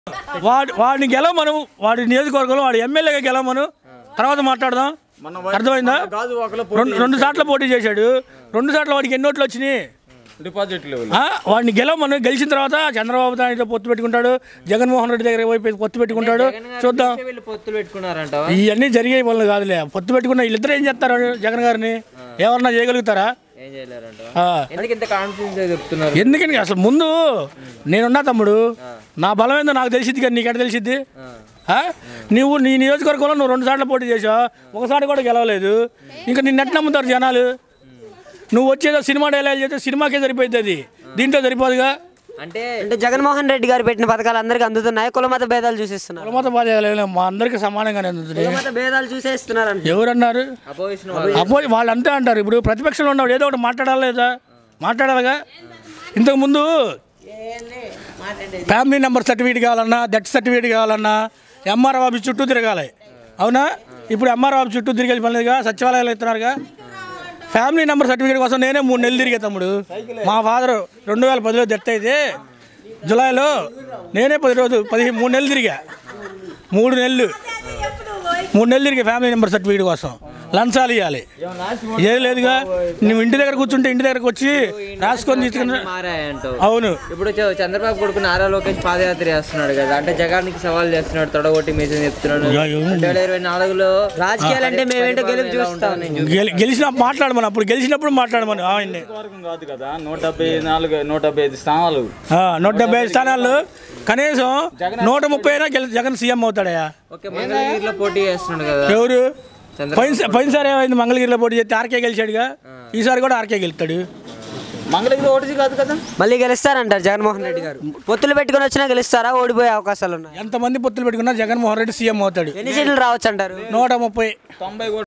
వాడి వాడిని గెలవమను వాడి నియోజకవర్గంలో వాడి ఎమ్మెల్యేగా గెలవమను తర్వాత మాట్లాడదాం అర్థమైందా గాజు వాకలో రెండు రెండు సార్లు పోటీ చేశాడు రెండు సార్లు వాడికి ఎన్ని ఓట్లు వచ్చినాయి డిపాజిట్ లెవెల్ ఆ, వాడిని గెలవమను గెలిచిన తర్వాత చంద్రబాబు నాయుడు పొత్తు పెట్టుకుంటాడు జగన్మోహన్ రెడ్డి దగ్గర పోయి పొత్తు పెట్టుకుంటాడు చూద్దాం వీళ్ళు పొత్తులు పెట్టుకున్నారంటావా ఇవన్నీ జరిగే పనులు కాదులే పొత్తు పెట్టుకున్న వీళ్ళిద్దరు ఏం చేస్తారు జగన్ గారిని ఎవరన్నా చేయగలుగుతారా ఏం చేయలేరంటావా ఆ, ఎందుకు ఇంత కాన్ఫిడెన్స్ చెప్తున్నారు ఎందుకని అసలు ముందు నేనున్నా తమ్ముడు నా బలం ఏందో నాకు తెలిసిద్ది కానీ నీకెట తెలిసిద్ది ఆ? నువ్వు నీ నియోజకవర్గంలో నువ్వు రెండు సార్లు పోటీ చేసావు ఒకసారి కూడా గెలవలేదు ఇంకా నిన్ను ఎట్లా నమ్ముతారు జనాలు నువ్వు వచ్చేదో సినిమా డైలాగ్ చేస్తే సినిమాకే సరిపోయింది అది దీంట్లో సరిపోదుగా అంటే అంటే జగన్మోహన్ రెడ్డి గారు పెట్టిన పథకాలు అందరికీ అందుతున్నాయి కులమత భేదాలు చూసేస్తున్నారు కులమత బాధ్యత మా అందరికీ సమానంగానే అందుతుంది కులమత భేదాలు చూసేస్తున్నారు ఎవరన్నారు అపోజిషన్ అపో వాళ్ళు అంతే అంటారు ఇప్పుడు ప్రతిపక్షంలో ఉన్నవాడు ఏదో ఒకటి మాట్లాడాలి లేదా మాట్లాడాలిగా ఇంతకుముందు ఫ్యామిలీ నెంబర్ సర్టిఫికేట్ కావాలన్నా డెత్ సర్టిఫికేట్ కావాలన్నా ఎంఆర్ ఆఫీస్ చుట్టూ తిరగాలి అవునా ఇప్పుడు ఎంఆర్ ఆఫీస్ చుట్టూ తిరిగి పనిలేదుగా సచివాలయాలు ఇస్తున్నారుగా ఫ్యామిలీ నెంబర్ సర్టిఫికేట్ కోసం నేనే మూడు నెలలు తిరిగే తమ్ముడు మా ఫాదర్ రెండు వేల పదిలో డెత్ అయితే జులైలో నేనే పది రోజు పది మూడు నెలలు తిరిగా మూడు నెలలు మూడు నెలలు తిరిగి ఫ్యామిలీ నెంబర్ సర్టిఫికేట్ కోసం లంచాలు ఇవ్వాలి ఏం లేదుగా నువ్వు ఇంటి దగ్గర కూర్చుంటే ఇంటి దగ్గరకు వచ్చి రాసుకొని తీసుకుని మారాయంటావు అవును ఇప్పుడు చ- చంద్రబాబు కొడుకు నారా లోకేష్ పాదయాత్ర చేస్తున్నాడు కదా అంటే జగానికి సవాల్ చేస్తున్నాడు తొడగొట్టి మీసం చెప్తున్నాడు యా, ఏం- రెండు వేల ఇరవై నాలుగులో రాజకీయాలంటే మేమేంటో గెలుపు చూస్తాం గెలి- గెలిచిన మాట్లాడమని అప్పుడు గెలిచినప్పుడు మాట్లాడమని ఆయన్ని వర్గం కాదు కదా నూట డెబ్బై నాలుగు నూట డెబ్బై ఐదు స్థానాలు ఆ, నూట డెబ్బై ఐదు స్థానాల్లో కనీసం నూట ముప్పై అయినా గెలి జగన్ సీఎం అవుతాడయా ఓకే మంగళగిరిలో పోటీ చేస్తున్నాడు కదా ఎవరు చంద్ర- పోయిన పోయినసారి ఏమైంది మంగళగిరిలో పోటీ చేస్తే ఆర్కే గెలిచాడుగా ఈసారి కూడా ఆర్కే గెలుతాడు మంగళగిరి ఓటీసీ కాదు కదా మళ్ళీ గెలుస్తారంటారు జగన్మోహన్ రెడ్డి గారు పొత్తులు పెట్టుకొని వచ్చినా గెలుస్తారా ఓడిపోయే అవకాశాలు ఉన్నాయి ఎంతమంది పొత్తులు పెట్టుకున్నా జగన్మోహన్ రెడ్డి సీఎం అవుతాడు ఎన్ని సీట్లు రావచ్చు అంటారు నూట ముప్పై తొంభై